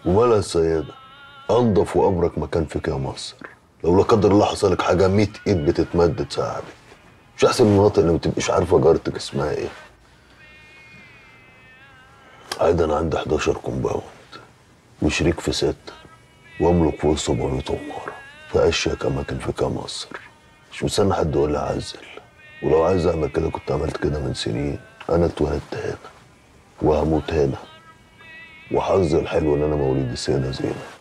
ومالها السيدة أنظف وأبرك مكان فيك يا مصر لو لا قدر الله حصلك حاجة 100 إيد بتتمد تساعدك مش أحسن من المناطق اللي ما بتبقيش عارفة جارتك اسمها إيه عادي أنا عندي 11 كومباوند وشريك في ستة وأملك فوق 700 عمارة في أشيك أماكن في مصر مش مستني حد يقول لي عزل ولو عايز أعمل كده كنت عملت كده من سنين أنا اتولدت هنا وهموت هنا وحظي الحلو إن أنا مواليد السيدة زينب